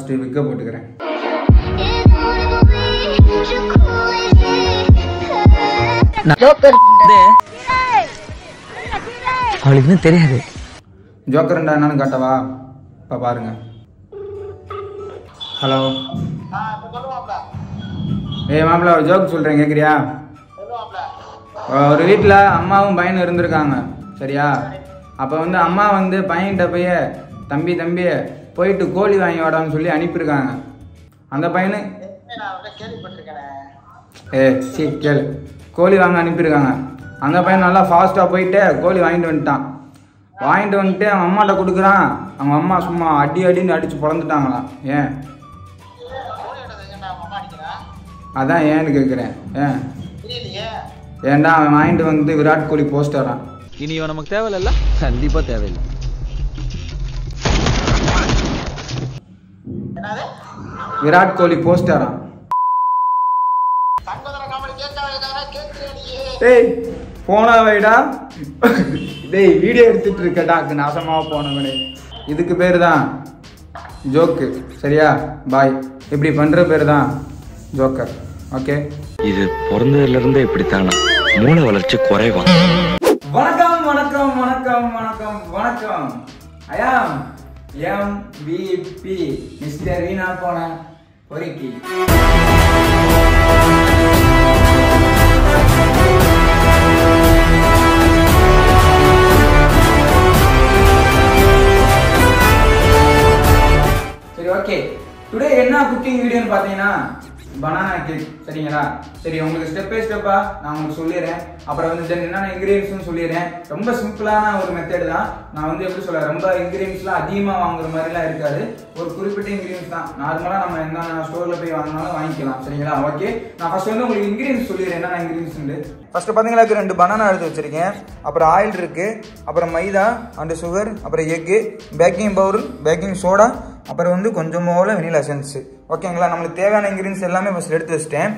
first விக்க போட்டுக்கிறேன் அவளுக்கு இன்னும் தெரியாது ஜோக்கர்ண்டா என்னன்னு காட்டவா இப்போ பாருங்க ஹலோ ஏய் மாப்பிள்ள ஒரு ஜோக் சொல்கிறேன் கேட்குறியா ஒரு வீட்டில் அம்மாவும் பையனும் இருந்திருக்காங்க சரியா அப்போ வந்து அம்மா வந்து பையன்கிட்ட போய் தம்பி தம்பி போயிட்டு கோழி வாங்கி வாடான்னு சொல்லி அனுப்பியிருக்காங்க அந்த பையனு ஏ சீ கேளு கோழி வாங்க அனுப்பியிருக்காங்க அந்த பையன் நல்லா ஃபாஸ்ட்டாக போயிட்டு கோழி வாங்கிட்டு வந்துட்டான் வாங்கிட்டு வந்துட்டு அவன் அம்மாட்ட கொடுக்குறான் அவங்க அம்மா சும்மா அடி அடின்னு அடிச்சு பொழந்துட்டாங்களாம் ஏன் அதான் ஏன்னு கேட்குறேன் ஏன் ஏன்டா அவன் வாங்கிட்டு வந்து விராட் கோலி போஸ்டரான் இனி இவன் நமக்கு தேவையில்ல கண்டிப்பா தேவையில்லை விராட் கோலி போஸ்டரான் டேய் போனா வைடா டேய் வீடியோ எடுத்துட்டு இருக்கடா நாசமா போனவனே இதுக்கு பேர் தான் ஜோக்கு சரியா பாய் இப்படி பண்ற பேர் தான் ஜோக்கர் ஓகே இது பிறந்ததுல இருந்தே இப்படித்தானா மூளை வளர்ச்சி குறைவா வணக்கம் வணக்கம் வணக்கம் வணக்கம் வணக்கம் I am M VP mister Veena போன பொறுக்கி சரி ஓகே டுடே என்ன குக்கிங் வீடியோன்னு பார்த்தீங்கன்னா பனானா கேக் சரிங்களா சரி உங்களுக்கு ஸ்டெப் பை ஸ்டெப்பா நான் உங்களுக்கு சொல்லிடுறேன் அப்புறம் வந்து தென் என்னென்ன இன்கிரீடியன்ஸ்னு சொல்லிடுறேன் ரொம்ப சிம்பிளான ஒரு மெத்தட் தான் நான் வந்து எப்படி சொல்ல ரொம்ப இன்கிரீடியன்ஸ்லாம் அதிகமாக வாங்குற மாதிரிலாம் இருக்காது ஒரு குறிப்பிட்ட இன்கிரீடியன்ஸ் தான் நார்மலாக நம்ம என்ன ஸ்டோரில் போய் வாங்கினாலும் வாங்கிக்கலாம் சரிங்களா ஓகே நான் ஃபர்ஸ்ட் வந்து உங்களுக்கு இன்கிரீடியன்ஸ் சொல்லிடுறேன் என்னென்ன இன்கிரீடியன்ஸ் ஃபர்ஸ்ட் பார்த்தீங்கன்னா ரெண்டு பனானா எடுத்து வச்சிருக்கேன் அப்புறம் ஆயில் இருக்கு அப்புறம் மைதா அண்டு சுகர் அப்புறம் egg baking powder baking soda அப்புறம் வந்து கொஞ்சம் போல வெனிலா எசன்ஸ் ஓகேங்களா நம்மளுக்கு தேவையான இன்கிரீடியன்ஸ் எல்லாமே ஃபர்ஸ்ட் எடுத்து வச்சிட்டேன்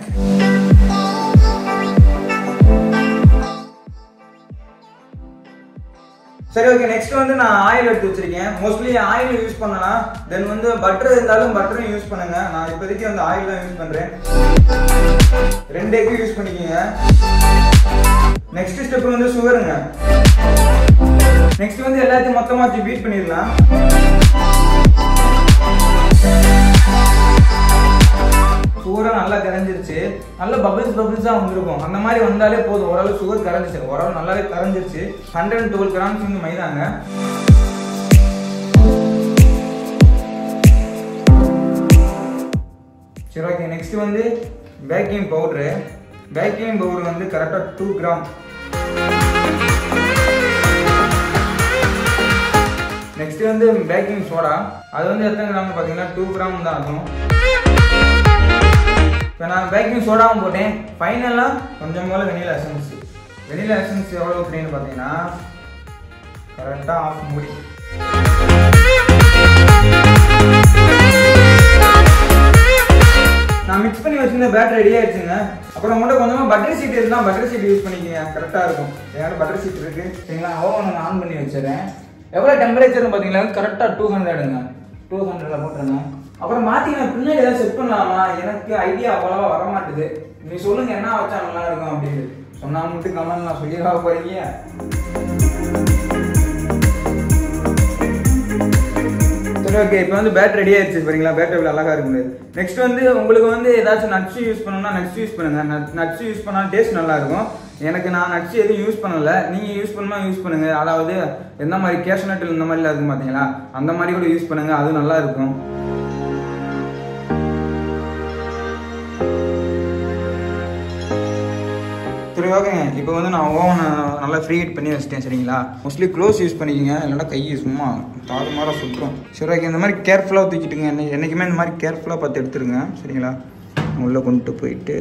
சரி ஓகே நெக்ஸ்ட் வந்து நான் ஆயில் எடுத்து வச்சிருக்கேன் மோஸ்ட்லி ஆயில் யூஸ் பண்ணலாம் தென் வந்து பட்டர் இருந்தாலும் பட்டரும் யூஸ் பண்ணுங்க நான் இப்போதைக்கு வந்து ஆயில் தான் யூஸ் பண்றேன் ரெண்டு எக்கு யூஸ் பண்ணிக்கோங்க நெக்ஸ்ட் ஸ்டெப் வந்து சுகருங்க நெக்ஸ்ட் வந்து எல்லாத்தையும் மொத்தமா வச்சு பீட் பண்ணிடலாம் சுகரும் நல்லா கரைஞ்சிருச்சு நல்ல பபிள்ஸ் பபிள்ஸாக வந்திருக்கும் அந்த மாதிரி வந்தாலே போதும் ஓரளவு சுகர் கரைஞ்சிச்சு ஓரளவு நல்லாவே கரைஞ்சிருச்சு ஹண்ட்ரட் அண்ட் டுவெல் கிராம்ஸ் வந்து மைதாங்க சரி ஓகே நெக்ஸ்ட் வந்து பேக்கிங் பவுட்ரு பேக்கிங் பவுடர் வந்து கரெக்டாக டூ கிராம் நெக்ஸ்ட் வந்து பேக்கிங் சோடா அது வந்து எத்தனை கிராம் பார்த்தீங்கன்னா டூ கிராம் தான் ஆகும் இப்போ நான் பேக்கிங் சோடாவும் போட்டேன் ஃபைனலாக கொஞ்சம் போல வெனிலா எசன்ஸ் வெனிலா எசன்ஸ் எவ்வளோ ஊற்றுறேன்னு பார்த்தீங்கன்னா கரெக்டாக ஆஃப் மூடி நான் மிக்ஸ் பண்ணி வச்சிருந்த பேட்டர் ரெடி ஆயிடுச்சுங்க அப்புறம் மட்டும் கொஞ்சமாக பட்டர் சீட் இருந்தால் பட்டர் சீட் யூஸ் பண்ணிக்கங்க கரெக்டாக இருக்கும் என்கிட்ட பட்டர் சீட் இருக்கு சரிங்களா ஓவன் நான் ஆன் பண்ணி வச்சிடுறேன் எவ்வளோ டெம்பரேச்சர்னு பார்த்தீங்களா கரெக்டாக டூ ஹண்ட்ரடுங்க டூ ஹண்ட்ரடில் போட்டுருங்க அப்புறம் மாற்றிங்கன்னா பின்னாடி ஏதாவது செட் பண்ணலாமா எனக்கு ஐடியா அவ்வளோவா வர மாட்டுது நீ சொல்லுங்க என்ன வச்சா நல்லா இருக்கும் அப்படின்னு சொன்னா மட்டும் கமெண்ட் நான் சொல்லிடவா போறீங்க சரி ஓகே இப்போ வந்து பேட் ரெடி ஆயிடுச்சு சரிங்களா பேட்டரி எவ்வளோ அழகா இருக்குது நெக்ஸ்ட் வந்து உங்களுக்கு வந்து ஏதாச்சும் நட்ஸ் யூஸ் பண்ணணும்னா நட்ஸ் யூஸ் பண்ணுங்க நட்ஸ் யூஸ் பண்ணால் டேஸ்ட் நல்லா இருக்கும் எனக்கு நான் நட்ஸ் எதுவும் யூஸ் பண்ணல நீங்க யூஸ் பண்ணா யூஸ் பண்ணுங்க அதாவது எந்த மாதிரி கேஷ்நட்டில் இந்த மாதிரிலாம் இருக்கும் பாத்தீங்களா அந்த மாதிரி கூட யூஸ் பண்ணுங்க அது நல்லா இருக்கும் சரி ஓகேங்க இப்போ வந்து நான் ஓவனை நல்லா ஃப்ரீ ஹீட் பண்ணி வச்சிட்டேன் சரிங்களா மோஸ்ட்லி க்ளோஸ் யூஸ் பண்ணிக்கோங்க இல்லைன்னா கையை சும்மா தாறு மாற சுற்றும் சரி ஓகே இந்த மாதிரி கேர்ஃபுல்லாக தூக்கிட்டுங்க என்ன என்றைக்குமே இந்த மாதிரி கேர்ஃபுல்லாக பார்த்து எடுத்துருங்க சரிங்களா உள்ளே கொண்டு போயிட்டு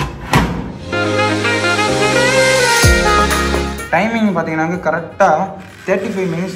டைமிங் பார்த்தீங்கன்னா கரெக்டாக தேர்ட்டி ஃபைவ் மினிட்ஸ்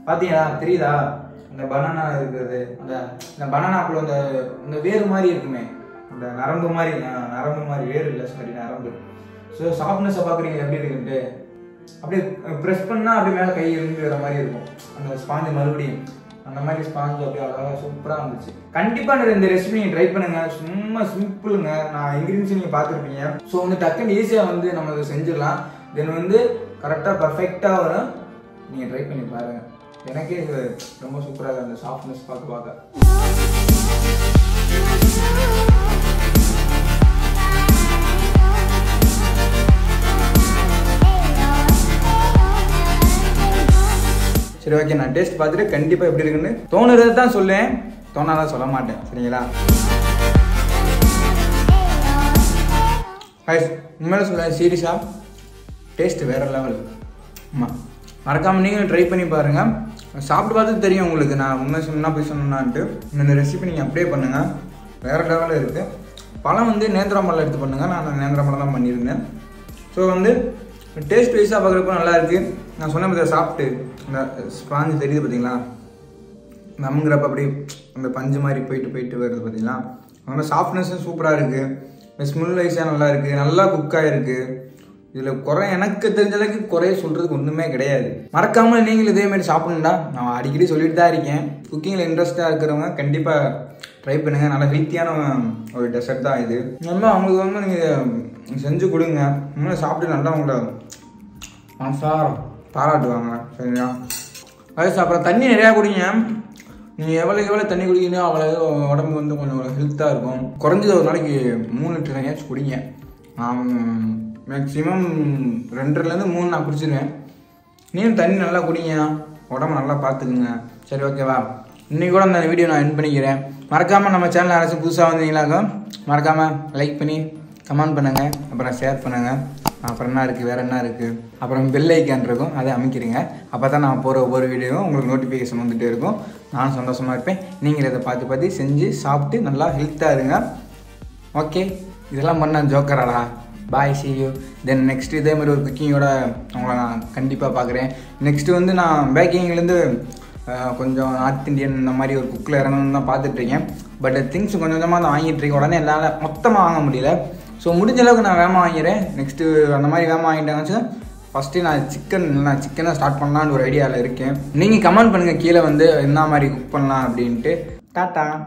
பாத்தீங்களா தெரியுதா அந்த பனானா இருக்கிறது அந்த இந்த பனானாக்குள்ள அந்த அந்த வேறு மாதிரி இருக்குமே அந்த நரம்பு மாதிரி ஆ, நரம்பு மாதிரி வேறு இல்லை சாரி நரம்பு ஸோ சாஃப்ட்னஸை பார்க்குறீங்க எப்படி இருக்குன்ட்டு அப்படியே ப்ரெஸ் பண்ணால் அப்படியே மேலே கை எழுந்துக்கிற மாதிரி இருக்கும் அந்த ஸ்பாஞ்சு மறுபடியும் அந்த மாதிரி ஸ்பாஞ்சு அப்படியே அழகாக சூப்பராக இருந்துச்சு கண்டிப்பாக இந்த ரெசிபி நீங்கள் ட்ரை பண்ணுங்க சும்மா சிம்பிளுங்க நான் இன்க்ரீடியன்ஸ் நீங்கள் பார்த்துருப்பீங்க ஸோ வந்து டக்குன்னு ஈஸியாக வந்து நம்ம இதை செஞ்சிடலாம் தென் வந்து கரெக்டாக பர்ஃபெக்டாக வரும் நீங்கள் ட்ரை பண்ணி பாருங்கள் எனக்கே இது ரொம்ப சூப்பராக இருக்கு அந்த சாஃப்ட்னஸ் பார்த்து பார்க்க சரி ஓகே நான் டேஸ்ட் பார்த்துட்டு கண்டிப்பாக எப்படி இருக்குன்னு தோணுறது தான் சொல்லுவேன் தோணாதான் சொல்ல மாட்டேன் சரிங்களா ஹைஸ் உண்மையில சொல்ல சீரியஸாக டேஸ்ட் வேற லெவல் ஆமாம் மறக்காமல் நீங்களும் ட்ரை பண்ணி பாருங்கள் சாப்பிட்டு பார்த்து தெரியும் உங்களுக்கு நான் உண்மை சொன்னா போய் சொன்னான்ட்டு இந்த ரெசிபி நீங்கள் அப்படியே பண்ணுங்கள் வேற லெவலில் இருக்குது பழம் வந்து நேந்திரம் பழம் எடுத்து பண்ணுங்கள் நான் நேந்திரம் பழம் தான் பண்ணியிருந்தேன் ஸோ வந்து டேஸ்ட் வைஸாக பார்க்குறப்ப நல்லா இருக்கு நான் சொன்ன மாதிரி சாப்பிட்டு இந்த ஸ்பாஞ்சு தெரியுது பார்த்தீங்களா நமுங்கிறப்ப அப்படியே அந்த பஞ்சு மாதிரி போயிட்டு போயிட்டு வருது பார்த்தீங்களா அதனால சாஃப்ட்னஸும் சூப்பராக இருக்குது ஸ்மெல் வைஸாக நல்லா இருக்குது நல்லா குக்காக இருக்குது இதில் குறை எனக்கு தெரிஞ்ச அளவுக்கு குறைய சொல்கிறதுக்கு ஒன்றுமே கிடையாது மறக்காமல் நீங்களும் இதே மாதிரி சாப்பிடணும்டா நான் அடிக்கடி சொல்லிட்டு தான் இருக்கேன் குக்கிங்கில் இன்ட்ரெஸ்ட்டாக இருக்கிறவங்க கண்டிப்பாக ட்ரை பண்ணுங்கள் நல்லா ஹெல்த்தியான ஒரு டெசர்ட் தான் இது நல்லா அவங்களுக்கு வந்து நீங்கள் செஞ்சு கொடுங்க இன்னும் சாப்பிட்டு நல்லா உங்களை மனசார பாராட்டுவாங்க சரிங்களா வயசு அப்புறம் தண்ணி நிறையா குடிங்க நீங்கள் எவ்வளோ எவ்வளோ தண்ணி குடிக்கிறீங்களோ அவ்வளோ உடம்பு வந்து கொஞ்சம் ஹெல்த்தாக இருக்கும் குறைஞ்சது ஒரு நாளைக்கு மூணு லிட்டர் தண்ணியாச்சும் குடிங்க மேக்ஸிமம் ரெண்டுலேருந்து மூணு நான் குடிச்சிருவேன் நீயும் தண்ணி நல்லா குடிங்க உடம்பு நல்லா பார்த்துக்குங்க சரி ஓகேவா இன்னைக்கு கூட அந்த வீடியோ நான் என் பண்ணிக்கிறேன் மறக்காமல் நம்ம சேனல் யாராச்சும் புதுசாக வந்தீங்களாக்கா மறக்காமல் லைக் பண்ணி கமெண்ட் பண்ணுங்கள் அப்புறம் ஷேர் பண்ணுங்கள் அப்புறம் என்ன இருக்குது வேறு என்ன இருக்குது அப்புறம் பெல் ஐக்கான் இருக்கும் அதை அமைக்கிறீங்க அப்போ தான் நான் போகிற ஒவ்வொரு வீடியோவும் உங்களுக்கு நோட்டிஃபிகேஷன் வந்துகிட்டே இருக்கும் நானும் சந்தோஷமாக இருப்பேன் நீங்கள் இதை பார்த்து பார்த்து செஞ்சு சாப்பிட்டு நல்லா ஹெல்த்தாக இருங்க ஓகே இதெல்லாம் பண்ண ஜோக்கராடா bye see you then next இதே மாதிரி ஒரு குக்கிங்கோட உங்களை நான் கண்டிப்பாக பார்க்குறேன் நெக்ஸ்ட் வந்து நான் பேக்கிங்லேருந்து கொஞ்சம் நார்த் இந்தியன் இந்த மாதிரி ஒரு குக்கில் இறங்கணும்னு தான் பார்த்துட்ருக்கேன் பட் திங்ஸ் கொஞ்சம் கொஞ்சமாக தான் வாங்கிட்டு இருக்கேன் உடனே என்னால் மொத்தமாக வாங்க முடியல ஸோ முடிஞ்ச அளவுக்கு நான் வேகமாக வாங்கிறேன் நெக்ஸ்ட்டு அந்த மாதிரி வேகமாக வாங்கிட்டேன்னு ஃபஸ்ட்டு நான் சிக்கன் நான் சிக்கனை ஸ்டார்ட் பண்ணலான்னு ஒரு ஐடியாவில் இருக்கேன் நீங்கள் கமெண்ட் பண்ணுங்கள் கீழே வந்து என்ன மாதிரி குக் பண்ணலாம் அப்படின்ட்டு டாட்டா